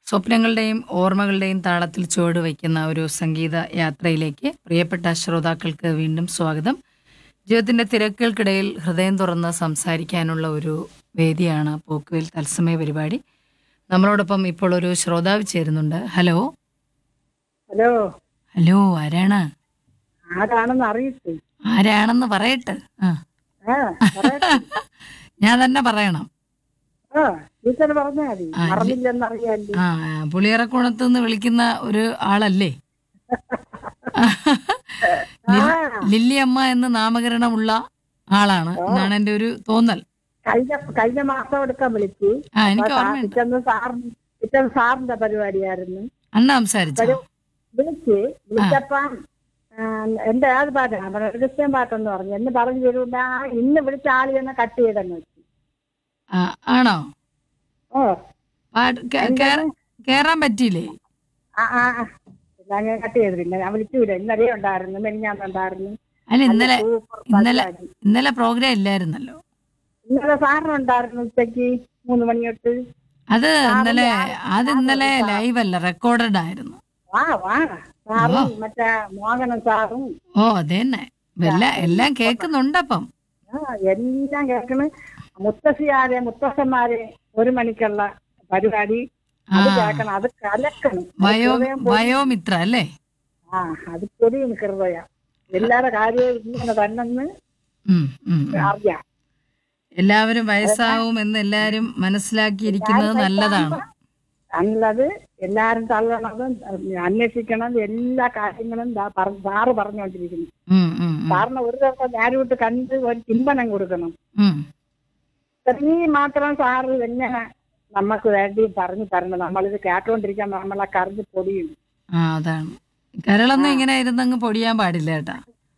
സ്വപ്നങ്ങളുടെയും ഓർമ്മകളുടെയും താളത്തിൽ ചുവട് വയ്ക്കുന്ന ഒരു സംഗീത യാത്രയിലേക്ക് പ്രിയപ്പെട്ട ശ്രോതാക്കൾക്ക് വീണ്ടും സ്വാഗതം ജീവിതത്തിന്റെ തിരക്കുകൾക്കിടയിൽ ഹൃദയം തുറന്ന് സംസാരിക്കാനുള്ള ഒരു വേദിയാണ് പോക്കുവേൽ തത്സമയ പരിപാടി നമ്മളോടൊപ്പം ഇപ്പോൾ ഒരു ശ്രോതാവ് ചേരുന്നുണ്ട് ഹലോ ഹലോ ഹലോ ആരാണ് ആരാണെന്ന് അറിയിച്ചു ആരാണെന്ന് പറയട്ടെ ആ ആ പറയട്ടെ. ഞാൻ തന്നെ പറയണം ആ ടീച്ചർ പറഞ്ഞാ മതി ആ, ഇല്ല. മറന്നില്ലെന്നറിയാല്ലേ ആ പുളിയറക്കുണത്ത് നിന്ന് വിളിക്കുന്ന ഒരു ആളല്ലേ ലിൽ- ലില്ലി അമ്മ എന്ന് നാമകരണമുള്ള ആളാണ് എന്നാണ് എന്റെ ഒരു തോന്നൽ കഴിഞ്ഞ കഴിഞ്ഞ മാസം എടുക്കാൻ വിളിച്ചു ആ എനിക്ക് ഓർമ്മയുണ്ട് പിറ്റന്ന് സാറിന് പിറ്റന്ന് സാറിന്റെ പരിപാടിയായിരുന്നു അന്ന് സംസാരിച്ചു വിളിച്ച് വിളിച്ചപ്പം ആ, എന്റെ ഏത് പാട്ടാണ് ക്രിസ്ത്യൻ പാട്ടെന്ന് പറഞ്ഞു എന്ന് പറഞ്ഞു തരൂല ഇന്ന് വിളിച്ച ആളി തന്നെ കട്ട് ചെയ്തെന്ന് വെച്ചു ആണോ ഓ പാട്ട് കേ- കേറ- കേറാൻ പറ്റിയില്ലേ ആ ആ ആ. പിന്നെ അങ്ങനെ കട്ട് ചെയ്തിട്ടില്ല ഞാൻ വിളിച്ചില്ല ഇന്നലെ ഉണ്ടായിരുന്നു മെനിഞ്ഞാന്നുണ്ടായിരുന്നു അല്ല ഇന്നലെ സൂപ്പർ ഇന്നലെ പരിപാടി. ഇന്നലെ പ്രോഗ്രാം ഇല്ലായിരുന്നല്ലോ ഇന്നലെ സാറിനുണ്ടായിരുന്നു ഉച്ചക്ക് മൂന്ന് മണി തൊട്ട് അത് ഇന്നലെ അത് ഇന്നലെ ലൈവ് അല്ല റെക്കോർഡഡ് ആയിരുന്നു വാ വാ സാറും മറ്റേ മോഹനൻ സാറും ഓ അത് തന്നെ എല്ലാം എല്ലാം കേൾക്കുന്നുണ്ടപ്പം ആ, എല്ലാം കേൾക്കണ് മുത്തശ്ശിയാരെ മുത്തശ്ശന്മാരെ ഒരു മണിക്കുള്ള പരിപാടി അത് ആ. കേൾക്കണം അത് കലക്കണം അത് വയോ ഹൃദയം പൊടി- വയോമിത്ര അല്ലേ ആ അത് പൊടിയും ഹൃദയം എല്ലാരുടെ കാര്യവും ഇങ്ങനെ തന്നെന്ന് ഉം, ഉം, ഉം. അറിയാം എല്ലാവരും വയസ്സാവും എന്ന് എല്ലാരും മനസ്സിലാക്കിയിരിക്കുന്നത് നല്ലതാണ് നല്ലത് എല്ലാരും തള്ളണതും അന്വേഷിക്കണം എല്ലാ കാര്യങ്ങളും ദാ പറ- സാറ് പറഞ്ഞുകൊണ്ടിരിക്കുന്നു ഉം, ഉം, ഉം, സാറിന് ഒരു ദിവസം ഞാൻ വിട്ട് കണ്ട് ഒരു ചിന്തനം കൊടുക്കണം ഉം. ഇത്രയും മാത്രം സാറ് എങ്ങനെ നമുക്ക് വേണ്ടി പറഞ്ഞു തരണം നമ്മളിത് കേട്ടോണ്ടിരിക്കാൻ നമ്മളെ കറിഞ്ഞ് പൊടിയും ആ അതാണ് കരളൊന്നും ഇങ്ങനെ ഇരുന്നങ്ങ് പൊടിയാൻ പാടില്ല കേട്ടാ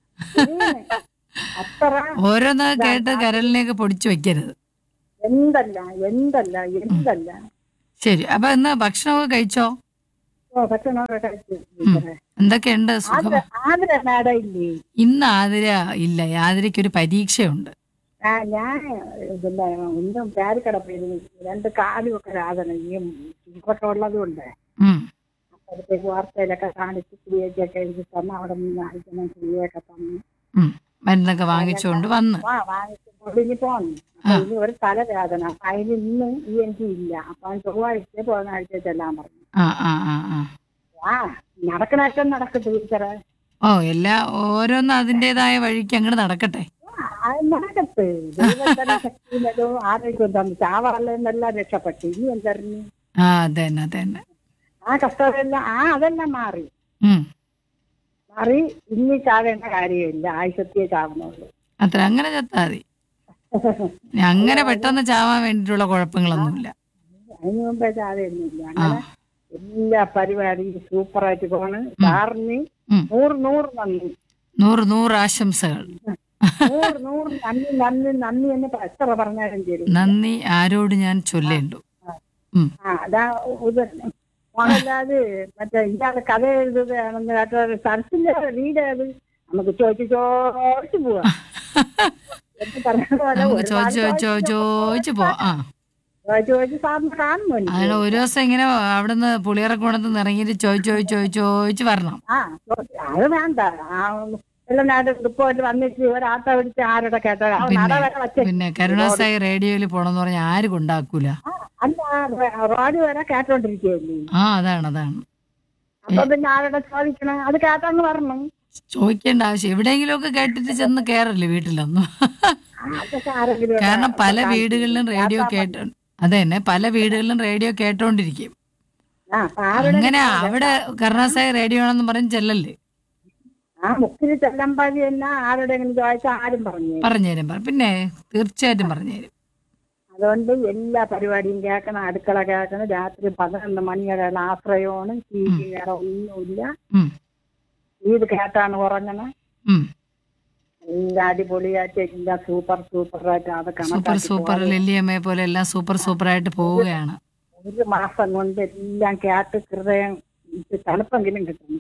അത്ര ഓരോന്ന് കേട്ട് കരളിനെയൊക്കെ പൊടിച്ചു വെക്കരുത് എന്തല്ല എന്തല്ല എന്തല്ല ശരി അപ്പൊ ഇന്ന് ഭക്ഷണമൊക്കെ കഴിച്ചോ ഓ ഭക്ഷണമൊക്കെ കഴിച്ചു ടീച്ചറെ. എന്തൊക്കെയുണ്ട് സുഖം ആതിര ആതിര മേഡം ഇല്ലേ ഇന്ന് ആതിര ഇല്ല ആതിരയ്ക്ക് ഒരു പരീക്ഷയുണ്ട് ആ ഞാൻ ഇതിന്റെ ഒന്നും പേരിക്കടപ്പിരുന്നു രണ്ട് കാലും ഒക്കെ വേദന ഈ ഇതൊക്കെ ഉള്ളത് കൊണ്ട് ഉം. അപ്പോഴത്തേക്ക് വാർത്തയിലൊക്കെ കാണിച്ച് ക്രിയൊക്കെ എഴുതി തന്ന് അവിടെ നിന്ന് അയക്കണം ക്രിയൊക്കെ തന്നു ഉം. മരുന്നൊക്കെ വാങ്ങിച്ചുകൊണ്ട് വന്ന് ആ വാങ്ങിച്ച് പൊടിഞ്ഞ് പോന്നു അപ്പൊ ഇനി ഒരു തലവേദന അപ്പൊ അതിന് ഇന്ന് ഈ എനിക്ക് ഇല്ല അപ്പൊ അവൻ ചൊവ്വാഴ്ച പോകുന്ന ആഴ്ച ചെല്ലാൻ പറഞ്ഞു ആ ആ ആ ആ ആ നടക്കണൊക്കെ നടക്കട്ടെ ടീച്ചറെ ഓ എല്ലാ ഓരോന്നും അതിൻ്റെതായ വഴിക്ക് അങ്ങോട്ട് നടക്കട്ടെ ആ, അത് നടക്കട്ടെ ദൈവത്തിന്റെ ശക്തിയിലും ആരോഗ്യം തന്നു ചാവാറിലെന്നെല്ലാം രക്ഷപ്പെട്ടു ഇനി എന്തറിഞ്ഞു ആ അതന്നെ അതന്നെ ആ കഷ്ടമെല്ലാം ആ അതെല്ലാം മാറി ഉം മാറി ഇനി ചാവേണ്ട കാര്യമില്ല ആയിഷത്തിയെ ചാവുന്നുള്ളൂ അത്ര അങ്ങനെ ചത്താ മതി അങ്ങനെ പെട്ടെന്ന് ചാവാൻ വേണ്ടിയിട്ടുള്ള കുഴപ്പങ്ങളൊന്നുമില്ല അതിന് മുമ്പേ ചാവയൊന്നുമില്ല ആ അങ്ങനെ എല്ലാ പരിപാടിയും സൂപ്പറായിട്ട് പോണ് സാറിന് ഉം. നൂറ് നൂറ് നന്ദി നൂറ് നൂറ് ആശംസകൾ നൂറ് നൂറ് നന്ദി നന്ദി നന്ദി എന്ന് എത്ര പറഞ്ഞാലും ശരി നന്ദി ആരോട് ഞാൻ ചൊല്ലേണ്ടു ഉം ആ അതാ ഇത് മോഹൻലാല് മറ്റേ ഇയാള് കഥ എഴുതുകയാണെന്ന് കേട്ടോ സരസിന്റെ വീട് അത് നമുക്ക് ചോദിച്ചു ചോദിച്ചു പോവാം എന്ന് പറഞ്ഞ പോലെ നമുക്ക് ഒരുപാട് ചോദിച്ചു ചോദിച്ചു ചോദിച്ചു ചോദിച്ചു പോ ആ ചോദിച്ചു ചോദിച്ചു സാറിന് കാണുന്നു എനിക്ക്. അതിന് ഒരു ദിവസം ഇങ്ങനെ അവിടുന്ന് പുളിയറക്കുണത്ത് നിന്ന് ഇറങ്ങിയിട്ട് ചോദിച്ചു ചോദിച്ചു ചോദിച്ചു ചോദിച്ചു വരണം ആ ചോദിച്ചു. അത് വേണ്ട ആ എല്ലാം നാട് റിപ്പോർട്ട് വന്നിട്ട് ഒരാട്ട പിടിച്ച് ആരുടെ കേട്ടോ ആ നട വരെ വച്ച പിന്നെ കരുണാസായി റേഡിയോയിൽ പോണെന്ന് പറഞ്ഞാൽ ആര് കൊണ്ടാക്കൂല അല്ല റോഡ് വരെ കേട്ടോണ്ടിരിക്കുകയല്ലേ ആ അതാണ് അതാണ് അപ്പൊ പിന്നെ ആരുടെ ചോദിക്കണം അത് കേട്ടങ്ങ് പറഞ്ഞു ചോദിക്കേണ്ട ആവശ്യം എവിടെയെങ്കിലുമൊക്കെ കേട്ടിട്ട് ചെന്ന് കയറല്ലേ വീട്ടിലൊന്നും ആ, അതൊക്കെ ആരെങ്കിലും ഒക്കെ കാരണം പല വീടുകളിലും റേഡിയോ കേട്ടോ അതെ തന്നെ പല വീടുകളിലും റേഡിയോ കേട്ടോണ്ടിരിക്കും ആ അപ്പൊ ആരുടെ അങ്ങനെ അവിടെ കരുണാസായി റേഡിയോ ആണെന്ന് പറഞ്ഞ് ചെല്ലല്ലേ ആ മുക്കിന് ചെല്ലമ്പാടി തന്നെ ആരുടെങ്കിലും ചോദിച്ചാൽ ആരും പറഞ്ഞു പറഞ്ഞുതരും പറ- പിന്നെ തീർച്ചയായിട്ടും പറഞ്ഞുതരും അതുകൊണ്ട് എല്ലാ പരിപാടിയും കേൾക്കണം അടുക്കള കേൾക്കണം രാത്രി പതിനൊന്ന് മണിയുടെ ആശ്രയമാണ് ടി വി വേറെ ഒന്നുമില്ല ഉം, ഇത് കേട്ടാണ് ഉറങ്ങണം ഉം. എല്ലാം അടിപൊളിയായിട്ട് എല്ലാം സൂപ്പർ സൂപ്പറായിട്ട് അത് സൂപ്പർ കണക്കാക്കി സൂപ്പർ ലില്ലിയമ്മയെ പോലെ എല്ലാം സൂപ്പർ സൂപ്പറായിട്ട് പോവുകയാണ് ഒരു മാസം കൊണ്ട് എല്ലാം കേട്ട് ഹൃദയം ഇത് തണുപ്പെങ്കിലും കിട്ടുന്നു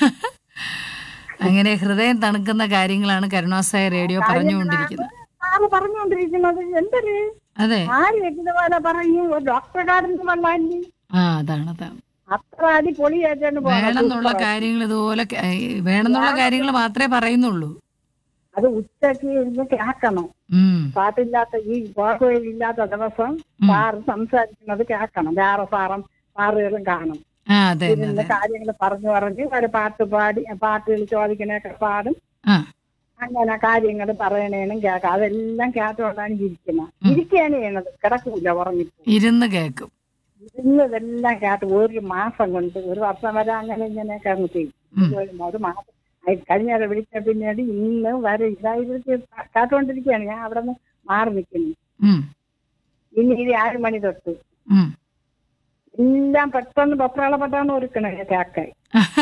അങ്ങനെ ഹൃദയം തണുക്കുന്ന കാര്യങ്ങളാണ് കരുണാസായ റേഡിയോ പറഞ്ഞുകൊണ്ടിരിക്കുന്നത് സാറ് പറഞ്ഞുകൊണ്ടിരിക്കുന്നത് എന്തൊരു അതെ ആര് വെക്കുന്ന പോലെ പറയും ഒരു ഡോക്ടർ കാരന് വള്ളാല്ലേ ആ അതാണ് അതാണ് അത്ര അടിപൊളിയായിട്ടാണ് പോണത് വേണമെന്നുള്ള കാര്യങ്ങൾ ഇതുപോലെ ക- ഏ, വേണമെന്നുള്ള കാര്യങ്ങൾ മാത്രമേ പറയുന്നുള്ളൂ അത് ഉച്ചക്ക് ഇരുന്ന് കേൾക്കണം ഉം പാട്ടില്ലാത്ത ഈ ഇല്ലാത്ത ദിവസം സാറ് സംസാരിക്കുന്നത് കേൾക്കണം വേറെ സാറും സാറുകളും കാണും ആ അതെ അതെ ഇരുന്ന് അതെ കാര്യങ്ങൾ പറഞ്ഞു പറഞ്ഞ് ഒരു പാട്ട് പാടി പാട്ടുകൾ ചോദിക്കണൊക്കെ പാടും ആ അങ്ങനെ കാര്യങ്ങൾ പറയണേനും കേൾക്കാം അതെല്ലാം കേട്ടോണ്ടാണ് ഇരിക്കുന്നത് ഇരിക്കുകയാണ് ചെയ്യണത് കിടക്കൂല ഉറങ്ങിപ്പോ ഇരുന്ന് കേൾക്കും ഇന്നതെല്ലാം കേട്ട് ഒരു മാസം കൊണ്ട് ഒരു വർഷം വരെ അങ്ങനെ ഇങ്ങനെയൊക്കെ അങ്ങ് ചെയ്യും ഉം. ഒരു- ഒരു മാസം അയ് കഴിഞ്ഞ വിളിച്ച പിന്നീട് ഇന്ന് വരെ ഇതായിട്ട് കേട്ടോണ്ടിരിക്കുകയാണ് ഞാൻ അവിടെ നിന്ന് മാറി നിൽക്കുന്നു ഉം ഇനി ഇത് ആറ് മണി തൊട്ട് ഉം എല്ലാം പെട്ടെന്ന് പത്രാളപ്പെട്ടാണ് ഒരുക്കണേ കേക്കായി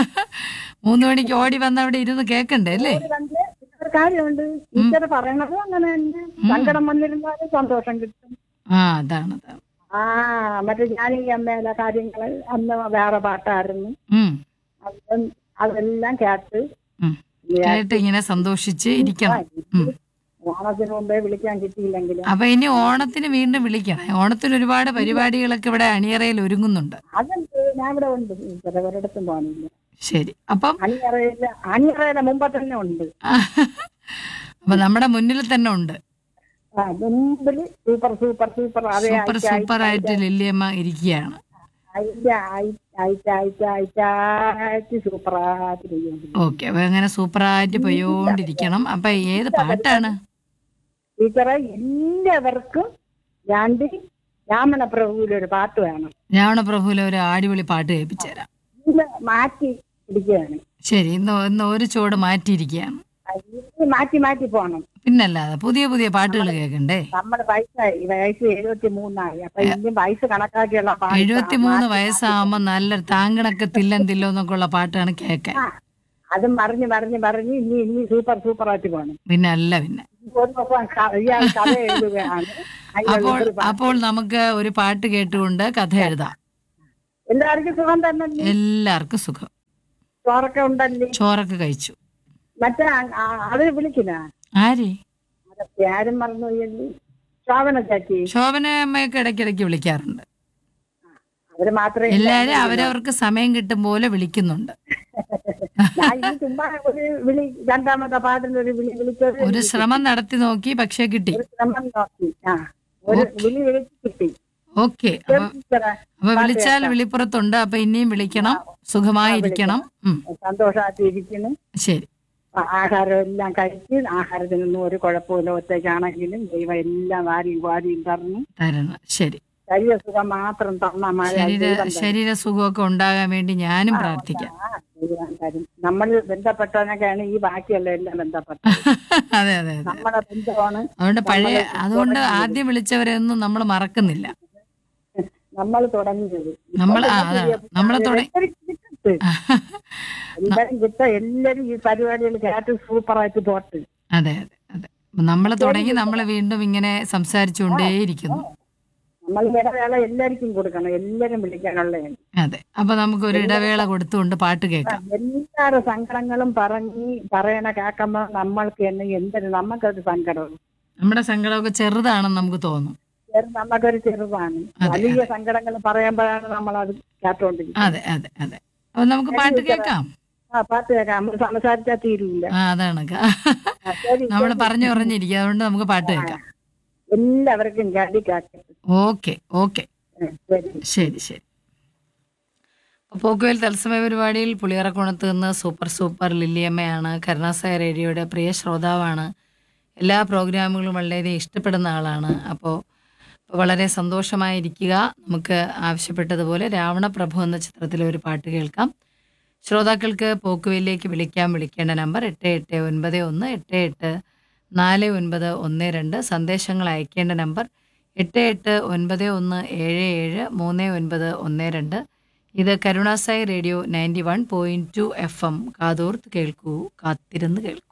മൂന്ന് മണിക്ക് ഓടി വന്ന് അവിടെ ഇരുന്ന് കേൾക്കണ്ടേ അല്ലേ ഒരു കണ്ട് ഒരു കാര്യമുണ്ട് ടീച്ചർ പറയണത് അങ്ങനെ തന്നെ സങ്കടം വന്നിരുന്നാലും സന്തോഷം കിട്ടും ആ അതാണ് അതാണ് ആ മറ്റേ ഞാനീ അമ്മയിലെ കാര്യങ്ങൾ അന്ന് വേറെ പാട്ടായിരുന്നു ഉം അത് അതെല്ലാം കേട്ട് ഉം കേട്ട് ഇങ്ങനെ സന്തോഷിച്ച് ഇരിക്കണം ഉം ഓണത്തിന് മുമ്പേ വിളിക്കാൻ കിട്ടിയില്ലെങ്കിലും അപ്പൊ ഇനി ഓണത്തിന് വീണ്ടും വിളിക്കണം ഓണത്തിന് ഒരുപാട് പരിപാടികളൊക്കെ ഇവിടെ അണിയറയിൽ ഒരുങ്ങുന്നുണ്ട് അതുണ്ട് ഞാൻ ഇവിടെ ഉണ്ട് ചിലവരിടത്തും പോകണില്ല ശരി അപ്പം അണിയറയില് അണിയറയുടെ മുമ്പ് തന്നെ ഉണ്ട് അപ്പൊ നമ്മുടെ മുന്നിൽ തന്നെ ഉണ്ട് ആ മുമ്പില് സൂപ്പർ സൂപ്പർ സൂപ്പർ അതെ സൂപ്പർ ആഴ്ച സൂപ്പർ ആയിട്ട് ലില്ലിയമ്മ ഇരിക്കുകയാണ് ആഴ്ച ആഴ്ച ആഴ്ച ആഴ്ച ആഴ്ച സൂപ്പർ ആയിട്ട് ചെയ്യുന്നുണ്ട് ഓക്കെ അപ്പൊ അങ്ങനെ സൂപ്പറായിട്ട് പോയോണ്ടിരിക്കണം അപ്പൊ ഏത് പാട്ടാണ് ടീച്ചറെ എല്ലാവർക്കും രണ്ട് രാമണ പ്രഭുവിലൊരു പാട്ട് വേണം രാവണ പ്രഭുവിലെ ഒരു അടിപൊളി പാട്ട് കേൾപ്പിച്ചു തരാം ഇന്ന് മാറ്റി പിടിക്കുകയാണ് ശരി ഇന്ന് ഇന്ന് ഒരു ചുവട് മാറ്റിയിരിക്കുകയാണ് ഇത് മാറ്റി മാറ്റി പോകണം പിന്നല്ലാതെ പുതിയ പുതിയ പാട്ടുകൾ കേൾക്കണ്ടേ നമ്മുടെ വയസ്സായി വയസ്സ് എഴുപത്തി മൂന്നായി അപ്പൊ ഇനി വയസ്സ് കണക്കാക്കിയുള്ള പാട്ട് എഴുപത്തിമൂന്ന് വയസ്സാകുമ്പോ നല്ല താങ്കണക്ക് തില്ലം തില്ലോ എന്നൊക്കെ ഉള്ള പാട്ടാണ് കേൾക്കാൻ ആ, അത് മറിഞ്ഞ് മറിഞ്ഞ് മറിഞ്ഞ് ഇനി ഇനി സൂപ്പർ സൂപ്പർ ആയിട്ട് പോകണം പിന്നെ അല്ല പിന്നെ ഒരു ദിവസം ക- ഇയാൾ കഥ എഴുതുകയാണ് അയാൾ അപ്പോൾ ഒരു പാ- അപ്പോൾ നമുക്ക് ഒരു പാട്ട് കേട്ടുകൊണ്ട് കഥ എഴുതാം എല്ലാവർക്കും സുഖം തന്നെ എല്ലാവർക്കും സുഖം ചോറൊക്കെ ഉണ്ടല്ലേ ചോറൊക്കെ കഴിച്ചു മറ്റേ ആ- ആ- അത് വിളിക്കുന്ന ആര് അതൊക്കെ ആരും മറന്നു പോയല്ലേ ശോഭന ചാച്ചി ശോഭന അമ്മയൊക്കെ ഇടയ്ക്കിടയ്ക്ക് വിളിക്കാറുണ്ട് അവര് മാത്രമേ എല്ലാരും അവരവർക്ക് സമയം കിട്ടും പോലെ വിളിക്കുന്നുണ്ട് ഞാൻ ഇനി ചുമ്മാ ഒരു വിളി രണ്ടാമത്തെ പാട്ടിന് ഒരു വിളി വിളിച്ചത് ഒരു ശ്രമം നടത്തി നോക്കി പക്ഷെ കിട്ടി ഒരു ശ്രമം നോക്കി ആ ഒരു വിളി വിളിച്ച് കിട്ടി ഓക്കെ അപ്പൊ ടീച്ചറെ, അപ്പൊ വിളിച്ചാൽ വിളിപ്പുറത്തുണ്ട് അപ്പൊ ഇനിയും വിളിക്കണം സുഖമായിരിക്കണം ഉം സന്തോഷമായിട്ട് ഇരിക്കുന്നു ശരി ആ- ആഹാരം എല്ലാം കഴിച്ച് ആഹാരത്തിനൊന്നും ഒരു കുഴപ്പമില്ല ഒറ്റയ്ക്കാണെങ്കിലും ദൈവം എല്ലാം വാരിയും വാരിയും തന്നു തരണം ശരി ശരീര സുഖം മാത്രം തന്ന മഴ ശരീര ദൈവം തരും. ശരീര സുഖമൊക്കെ ഉണ്ടാകാൻ വേണ്ടി ഞാനും പ്രാർത്ഥിക്കാം ആ, ദൈവം തരും നമ്മൾ ബന്ധപ്പെട്ടവനൊക്കെയാണ് ഈ ബാക്കിയല്ല എല്ലാം ബന്ധപ്പെട്ടത് അതെ അതെ അതെ നമ്മുടെ ബന്ധമാണ് അതുകൊണ്ട് പഴയ അതുകൊണ്ട് ആദ്യം വിളിച്ചവരെയൊന്നും നമ്മൾ മറക്കുന്നില്ല നമ്മൾ തുടങ്ങിയത് നമ്മൾ ആ, അതാണ് നമ്മൾ തുടങ്ങി എല്ലാവരും കിട്ടട്ടെ. എല്ലാവരും കിട്ട എല്ലാരും ഈ പരിപാടികൾ കേട്ട് സൂപ്പറായിട്ട് പോട്ട് അതെ അതെ അതെ നമ്മൾ തുടങ്ങി നമ്മൾ വീണ്ടും ഇങ്ങനെ സംസാരിച്ചുകൊണ്ടേയിരിക്കുന്നു നമ്മൾ ഇടവേള എല്ലാവർക്കും കൊടുക്കണം എല്ലാരും വിളിക്കാനുള്ളതാണ് അതെ അപ്പൊ നമുക്ക് ഒരു ഇടവേള കൊടുത്തുകൊണ്ട് പാട്ട് കേൾക്കാം എല്ലാരുടെ സങ്കടങ്ങളും പറഞ്ഞ് പറയണ കേൾക്കുമ്പോ നമ്മൾക്ക് തന്നെ എന്തൊരു നമുക്കൊരു സങ്കടം നമ്മുടെ സങ്കടമൊക്കെ ചെറുതാണെന്ന് നമുക്ക് തോന്നും ചെറു- നമുക്കൊരു ചെറുതാണ് വലിയ സങ്കടങ്ങൾ പറയുമ്പോഴാണ് നമ്മൾ അത് കേട്ടോണ്ടിരിക്കുന്നത് അതെ അതെ അതെ അപ്പൊ നമുക്ക് പാട്ട് കേൾക്കാം ആ പാട്ട് കേൾക്കാം നമ്മൾ സംസാരിച്ചാൽ തീരില്ല ആ അതാണ് ആ, ശരി നമ്മൾ പറഞ്ഞു പറഞ്ഞിരിക്കുക അതുകൊണ്ട് നമുക്ക് പാട്ട് കേൾക്കാം എല്ലാവർക്കും കേട്ടി കേൾക്കട്ടെ ഓക്കെ ഓക്കെ ഉം, ശരി ശരി ശരി അപ്പോൾ പോക്കുവേൽ തത്സമയ പരിപാടിയിൽ പുളിയറക്കുണത്ത് നിന്ന് സൂപ്പർ സൂപ്പർ ലില്ലിയമ്മയാണ് കരുണാസായ റേഡിയോയുടെ പ്രിയ ശ്രോതാവാണ് എല്ലാ പ്രോഗ്രാമുകളും വളരെ ഇഷ്ടപ്പെടുന്ന ആളാണ് അപ്പോൾ വളരെ സന്തോഷമായിരിക്കുക നമുക്ക് ആവശ്യപ്പെട്ടതുപോലെ രാവണപ്രഭു എന്ന ചിത്രത്തിലെ ഒരു പാട്ട് കേൾക്കാം ശ്രോതാക്കൾക്ക് പോക്കുവയിലേക്ക് വിളിക്കാൻ വിളിക്കേണ്ട നമ്പർ എട്ട് എട്ട് ഒൻപത് ഒന്ന് എട്ട് എട്ട് നാല് ഒൻപത് ഒന്ന് രണ്ട് സന്ദേശങ്ങൾ അയക്കേണ്ട നമ്പർ എട്ട് എട്ട് ഒൻപത് ഒന്ന് ഏഴ് ഏഴ് മൂന്ന് ഒൻപത് ഒന്ന് രണ്ട് ഇത് Karunasai radio ninety one point two F M കാതോർത്ത് കേൾക്കൂ കാത്തിരുന്ന് കേൾക്കൂ